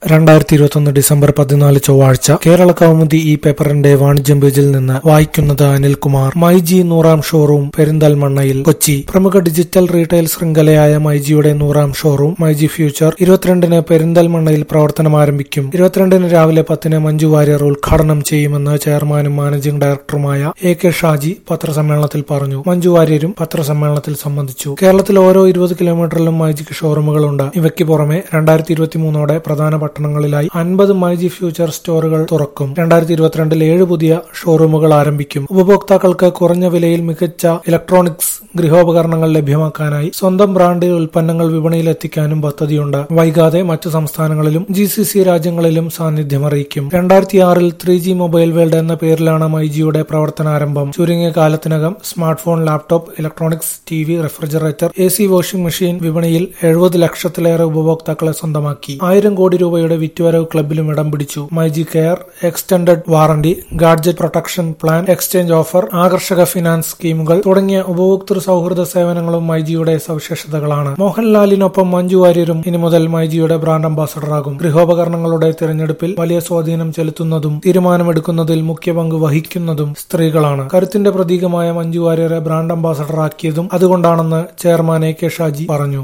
രണ്ടായിരത്തി ഇരുപത്തൊന്ന് ഡിസംബർ പതിനാല് ചൊവ്വാഴ്ച കേരള കൗമുദി ഈ പേപ്പറിന്റെ വാണിജ്യം പേജിൽ നിന്ന് വായിക്കുന്നത് അനിൽകുമാർ മൈജി നൂറാം ഷോറൂം പെരിന്തൽമണ്ണയിൽ കൊച്ചി പ്രമുഖ ഡിജിറ്റൽ റീറ്റെയിൽ ശൃംഖലയായ മൈജിയുടെ നൂറാം ഷോറൂം മൈജി ഫ്യൂച്ചർ ഇരുപത്തിരണ്ടിന് പെരിന്തൽമണ്ണയിൽ പ്രവർത്തനം ആരംഭിക്കും ഇരുപത്തിരണ്ടിന് രാവിലെ പത്തിന് മഞ്ജു വാര്യർ ഉദ്ഘാടനം ചെയ്യുമെന്ന് ചെയർമാനും മാനേജിംഗ് ഡയറക്ടറുമായ എ കെ ഷാജി പത്രസമ്മേളനത്തിൽ പറഞ്ഞു മഞ്ജു വാര്യരും പത്രസമ്മേളനത്തിൽ സംബന്ധിച്ചു കേരളത്തിൽ ഓരോ ഇരുപത് കിലോമീറ്ററിലും മൈജിക്ക് ഷോറൂമുകളുണ്ട് ഇവയ്ക്ക് പുറമെ രണ്ടായിരത്തി ഇരുപത്തിമൂന്നോടെ പ്രധാന പട്ടണങ്ങളിലായി അൻപത് മൈജി ഫ്യൂച്ചർ സ്റ്റോറുകൾ തുറക്കും രണ്ടായിരത്തി ഇരുപത്തിരണ്ടിൽ ഏഴ് പുതിയ ഷോറൂമുകൾ ആരംഭിക്കും ഉപഭോക്താക്കൾക്ക് കുറഞ്ഞ വിലയിൽ മികച്ച ഇലക്ട്രോണിക്സ് ഗൃഹോപകരണങ്ങൾ ലഭ്യമാക്കാനായി സ്വന്തം ബ്രാൻഡ് ഉൽപ്പന്നങ്ങൾ വിപണിയിൽ എത്തിക്കാനും പദ്ധതിയുണ്ട് വൈകാതെ മറ്റു സംസ്ഥാനങ്ങളിലും ജി സി സി രാജ്യങ്ങളിലും സാന്നിധ്യം അറിയിക്കും രണ്ടായിരത്തി ആറിൽ ത്രീ ജി മൊബൈൽ വേൾഡ് എന്ന പേരിലാണ് മൈജിയുടെ പ്രവർത്തനാരംഭം ചുരുങ്ങിയ കാലത്തിനകം smart phone laptop electronics T V refrigerator A C washing machine വിപണിയിൽ എഴുപത് ലക്ഷത്തിലേറെ ഉപഭോക്താക്കളെ സ്വന്തമാക്കി ആയിരം കോടി രൂപയുടെ വിറ്റുവരവ് ക്ലബിലും ഇടം പിടിച്ചു myG care extended warranty gadget protection plan exchange offer ആകർഷക ഫിനാൻസ് സ്കീമുകൾ തുടങ്ങിയ ഉപഭോക്തൃ സൗഹൃദ സേവനങ്ങളും മൈജിയുടെ സവിശേഷതകളാണ് മോഹൻലാലിനൊപ്പം മഞ്ജു വാര്യരും ഇനി മുതൽ മൈജിയുടെ ബ്രാൻഡ് അംബാസഡറാകും ഗൃഹോപകരണങ്ങളുടെ തിരഞ്ഞെടുപ്പിൽ വലിയ സ്വാധീനം ചെലുത്തുന്നതും തീരുമാനമെടുക്കുന്നതിൽ മുഖ്യ പങ്ക് വഹിക്കുന്നതും സ്ത്രീകളാണ് കരുത്തിന്റെ പ്രതീകമായ മഞ്ജു വാര്യരെ ബ്രാൻഡ് അംബാസഡറാക്കിയതും അതുകൊണ്ടാണെന്ന് ചെയർമാൻ എ കെ ഷാജി പറഞ്ഞു